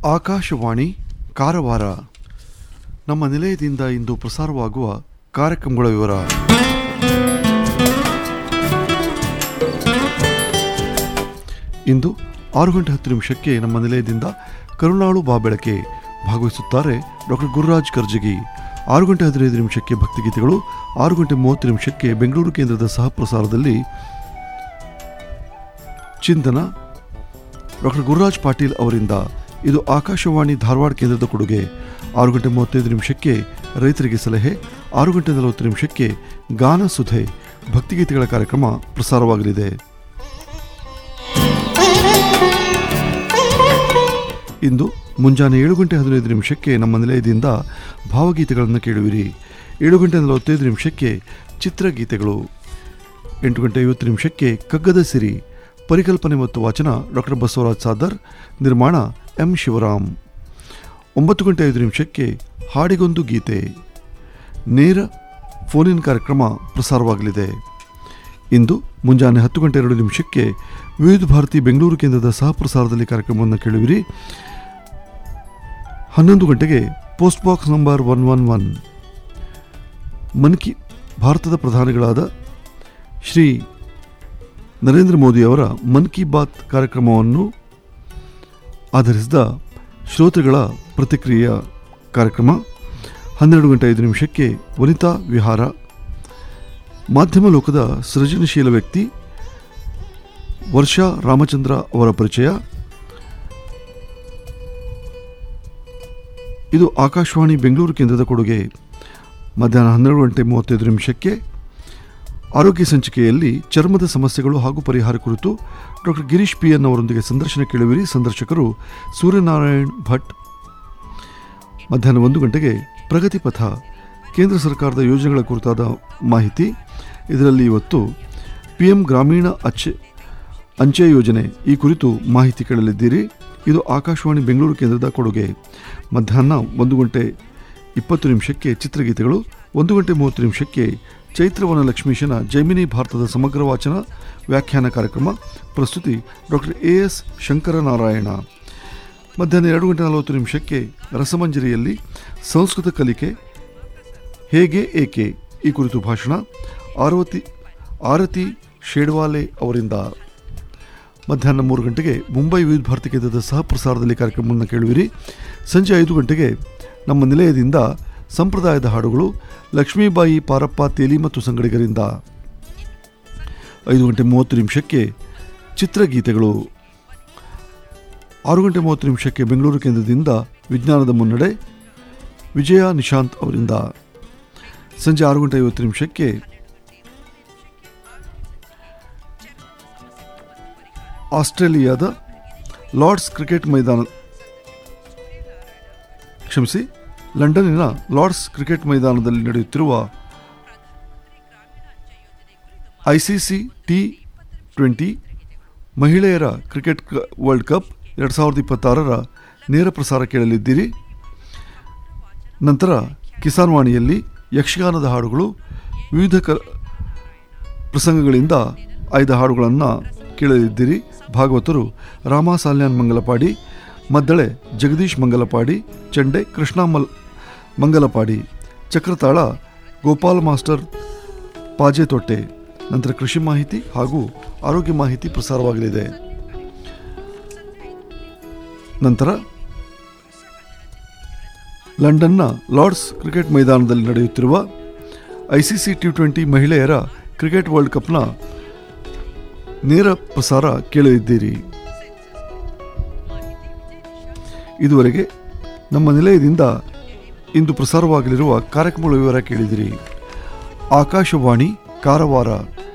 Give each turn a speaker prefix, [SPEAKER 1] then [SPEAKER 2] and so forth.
[SPEAKER 1] ಆಕಾಶವಾಣಿ ಕಾರವಾರ ನಮ್ಮ ನಿಲಯದಿಂದ ಇಂದು ಪ್ರಸಾರವಾಗುವ ಕಾರ್ಯಕ್ರಮಗಳ ವಿವರ ಇಂದು ಆರು ಗಂಟೆ ಹತ್ತು ನಿಮಿಷಕ್ಕೆ ನಮ್ಮ ನಿಲಯದಿಂದ ಕರುಣಾಳು ಬಾಬೆಳಕೆ ಭಾಗವಹಿಸುತ್ತಾರೆ ಡಾಕ್ಟರ್ ಗುರುರಾಜ್ ಕರ್ಜಗಿ ಆರು ಗಂಟೆ ಹದಿನೈದು ನಿಮಿಷಕ್ಕೆ ಭಕ್ತಿಗೀತೆಗಳು ಆರು ಗಂಟೆ ಮೂವತ್ತು ನಿಮಿಷಕ್ಕೆ ಬೆಂಗಳೂರು ಕೇಂದ್ರದ ಸಹ ಪ್ರಸಾರದಲ್ಲಿ ಚಿಂತನ ಡಾಕ್ಟರ್ ಗುರುರಾಜ್ ಪಾಟೀಲ್ ಅವರಿಂದ ಇದು ಆಕಾಶವಾಣಿ ಧಾರವಾಡ ಕೇಂದ್ರದ ಕೊಡುಗೆ ಆರು ಗಂಟೆ ಮೂವತ್ತೈದು ನಿಮಿಷಕ್ಕೆ ರೈತರಿಗೆ ಸಲಹೆ ಆರು ಗಂಟೆ ನಲವತ್ತು ನಿಮಿಷಕ್ಕೆ ಗಾನ ಸುಧೆ ಭಕ್ತಿಗೀತೆಗಳ ಕಾರ್ಯಕ್ರಮ ಪ್ರಸಾರವಾಗಲಿದೆ ಇಂದು ಮುಂಜಾನೆ ಏಳು ಗಂಟೆ ಹದಿನೈದು ನಿಮಿಷಕ್ಕೆ ನಮ್ಮ ನಿಲಯದಿಂದ ಭಾವಗೀತೆಗಳನ್ನು ಕೇಳುವಿರಿ ಏಳು ಗಂಟೆ ನಲವತ್ತೈದು ನಿಮಿಷಕ್ಕೆ ಚಿತ್ರಗೀತೆಗಳು ಎಂಟು ಗಂಟೆ ಐವತ್ತು ನಿಮಿಷಕ್ಕೆ ಕಗ್ಗದ ಸಿರಿ ಪರಿಕಲ್ಪನೆ ಮತ್ತು ವಾಚನ ಡಾಕ್ಟರ್ ಬಸವರಾಜ್ ಸಾದರ್ ನಿರ್ಮಾಣ ಎಂ ಶಿವರಾಮ್ ಒಂಬತ್ತು ಗಂಟೆ ಐದು ನಿಮಿಷಕ್ಕೆ ಹಾಡಿಗೊಂದು ಗೀತೆ ನೇರ ಫೋನಿನ್ ಕಾರ್ಯಕ್ರಮ ಪ್ರಸಾರವಾಗಲಿದೆ ಇಂದು ಮುಂಜಾನೆ ಹತ್ತು ಗಂಟೆ ಎರಡು ನಿಮಿಷಕ್ಕೆ ವಿವಿಧ ಭಾರತಿ ಬೆಂಗಳೂರು ಕೇಂದ್ರದ ಸಹ ಪ್ರಸಾರದಲ್ಲಿ ಕಾರ್ಯಕ್ರಮವನ್ನು ಕೇಳುವಿರಿ ಹನ್ನೊಂದು ಗಂಟೆಗೆ post box number one one one Mann Ki ಭಾರತದ ಪ್ರಧಾನಿಗಳಾದ ಶ್ರೀ ನರೇಂದ್ರ ಮೋದಿಯವರ ಮನ್ ಕಿ ಬಾತ್ ಕಾರ್ಯಕ್ರಮವನ್ನು ಆಧರಿಸಿದ ಶ್ರೋತೃಗಳ ಪ್ರತಿಕ್ರಿಯೆಯ ಕಾರ್ಯಕ್ರಮ ಹನ್ನೆರಡು ಗಂಟೆ ಐದು ನಿಮಿಷಕ್ಕೆ ವನಿತಾ ವಿಹಾರ ಮಾಧ್ಯಮ ಲೋಕದ ಸೃಜನಶೀಲ ವ್ಯಕ್ತಿ ವರ್ಷಾ ರಾಮಚಂದ್ರ ಅವರ ಪರಿಚಯ ಇದು ಆಕಾಶವಾಣಿ ಬೆಂಗಳೂರು ಕೇಂದ್ರದ ಕೊಡುಗೆ ಮಧ್ಯಾಹ್ನ ಹನ್ನೆರಡು ಗಂಟೆ ಮೂವತ್ತೈದು ನಿಮಿಷಕ್ಕೆ ಆರೋಗ್ಯ ಸಂಚಿಕೆಯಲ್ಲಿ ಚರ್ಮದ ಸಮಸ್ಯೆಗಳು ಹಾಗೂ ಪರಿಹಾರ ಕುರಿತು ಡಾಕ್ಟರ್ ಗಿರೀಶ್ ಪಿ ಎನ್ ಅವರೊಂದಿಗೆ ಸಂದರ್ಶನ ಕೇಳುವಿರಿ ಸಂದರ್ಶಕರು ಸೂರ್ಯನಾರಾಯಣ್ ಭಟ್ ಮಧ್ಯಾಹ್ನ ಒಂದು ಗಂಟೆಗೆ ಪ್ರಗತಿ ಪಥ ಕೇಂದ್ರ ಸರ್ಕಾರದ ಯೋಜನೆಗಳ ಕುರಿತಾದ ಮಾಹಿತಿ ಇದರಲ್ಲಿ ಇವತ್ತು ಪಿ ಎಂ ಗ್ರಾಮೀಣ ಅಚ್ಚೆ ಅಂಚೆ ಯೋಜನೆ ಈ ಕುರಿತು ಮಾಹಿತಿ ಕೇಳಲಿದ್ದೀರಿ ಇದು ಆಕಾಶವಾಣಿ ಬೆಂಗಳೂರು ಕೇಂದ್ರದ ಕೊಡುಗೆ ಮಧ್ಯಾಹ್ನ ಒಂದು ಗಂಟೆ ಇಪ್ಪತ್ತು ನಿಮಿಷಕ್ಕೆ ಚಿತ್ರಗೀತೆಗಳು ಒಂದು ಗಂಟೆ ಮೂವತ್ತು ನಿಮಿಷಕ್ಕೆ ಚೈತ್ರವನ ಲಕ್ಷ್ಮೀಶನ ಜೈಮಿನಿ ಭಾರತದ ಸಮಗ್ರ ವಾಚನ ವ್ಯಾಖ್ಯಾನ ಕಾರ್ಯಕ್ರಮ ಪ್ರಸ್ತುತಿ ಡಾಕ್ಟರ್ ಎ ಎಸ್ ಶಂಕರನಾರಾಯಣ ಮಧ್ಯಾಹ್ನ ಎರಡು ಗಂಟೆ ನಲವತ್ತು ನಿಮಿಷಕ್ಕೆ ರಸಮಂಜರಿಯಲ್ಲಿ ಸಂಸ್ಕೃತ ಕಲಿಕೆ ಹೇಗೆ ಏಕೆ ಈ ಕುರಿತು ಭಾಷಣ ಆರವತಿ ಆರತಿ ಶೇಡ್ವಾಲೆ ಅವರಿಂದ ಮಧ್ಯಾಹ್ನ ಮೂರು ಗಂಟೆಗೆ ಮುಂಬೈ ವಿವಿಧ ಭಾರತಿ ಕೇಂದ್ರದ ಸಹ ಪ್ರಸಾರದಲ್ಲಿ ಕಾರ್ಯಕ್ರಮವನ್ನು ಕೇಳುವಿರಿ ಸಂಜೆ ಐದು ಗಂಟೆಗೆ ನಮ್ಮ ನಿಲಯದಿಂದ ಸಂಪ್ರದಾಯದ ಹಾಡುಗಳು ಲಕ್ಷ್ಮೀಬಾಯಿ ಪಾರಪ್ಪ ತೇಲಿ ಮತ್ತು ಸಂಗಡಿಗರಿಂದ ಐದು ಗಂಟೆ ಮೂವತ್ತು ನಿಮಿಷಕ್ಕೆ ಚಿತ್ರಗೀತೆಗಳು ಆರು ಗಂಟೆ ಮೂವತ್ತು ನಿಮಿಷಕ್ಕೆ ಬೆಂಗಳೂರು ಕೇಂದ್ರದಿಂದ ವಿಜ್ಞಾನದ ಮುನ್ನಡೆ ವಿಜಯ ನಿಶಾಂತ್ ಅವರಿಂದ ಸಂಜೆ ಆರು ಗಂಟೆ ಐವತ್ತು ನಿಮಿಷಕ್ಕೆ ಆಸ್ಟ್ರೇಲಿಯಾದ ಲಾರ್ಡ್ಸ್ ಕ್ರಿಕೆಟ್ ಮೈದಾನ ಕ್ಷಮಿಸಿ ಲಂಡನ್ನಿನ ಲಾರ್ಡ್ಸ್ ಕ್ರಿಕೆಟ್ ಮೈದಾನದಲ್ಲಿ ನಡೆಯುತ್ತಿರುವ ಐಸಿಸಿ ಟಿ ಟ್ವೆಂಟಿ ಮಹಿಳೆಯರ ಕ್ರಿಕೆಟ್ ಕ- ವರ್ಲ್ಡ್ ಕಪ್ ಎರಡು ಸಾವಿರದ ಇಪ್ಪತ್ತಾರರ ನೇರ ಪ್ರಸಾರ ಕೇಳಲಿದ್ದೀರಿ ನಂತರ ಕಿಸಾನ್ ವಾಣಿಯಲ್ಲಿ ಯಕ್ಷಗಾನದ ಹಾಡುಗಳು ವಿವಿಧ ಕ ಪ್ರಸಂಗಗಳಿಂದ ಆಯ್ದ ಹಾಡುಗಳನ್ನು ಕೇಳಲಿದ್ದೀರಿ ಭಾಗವತರು ರಾಮ ಸಾಲ್ಯಾನ್ ಮಂಗಲಪಾಡಿ ಮದ್ದಳೆ ಜಗದೀಶ್ ಮಂಗಲಪಾಡಿ ಚಂಡೆ ಕೃಷ್ಣ ಮಲ್ ಮಂಗಲಪಾಡಿ ಚಕ್ರತಾಳ ಗೋಪಾಲ್ ಮಾಸ್ಟರ್ ಪಾಜೆ ತೊಟ್ಟೆ ನಂತರ ಕೃಷಿ ಮಾಹಿತಿ ಹಾಗೂ ಆರೋಗ್ಯ ಮಾಹಿತಿ ಪ್ರಸಾರವಾಗಲಿದೆ ನಂತರ ಲಂಡನ್ನ ಲಾರ್ಡ್ಸ್ ಕ್ರಿಕೆಟ್ ಮೈದಾನದಲ್ಲಿ ನಡೆಯುತ್ತಿರುವ ಐಸಿಸಿ ಟಿ ಟ್ವೆಂಟಿ ಮಹಿಳೆಯರ ಕ್ರಿಕೆಟ್ ವರ್ಲ್ಡ್ ಕಪ್ನ ನೇರ ಪ್ರಸಾರ ಕೇಳಲಿದ್ದೀರಿ ಇದುವರೆಗೆ ನಮ್ಮ ನಿಲಯದಿಂದ ಇಂದು ಪ್ರಸಾರವಾಗಲಿರುವ ಕಾರ್ಯಕ್ರಮಗಳ ವಿವರ ಕೇಳಿದಿರಿ ಆಕಾಶವಾಣಿ ಕಾರವಾರ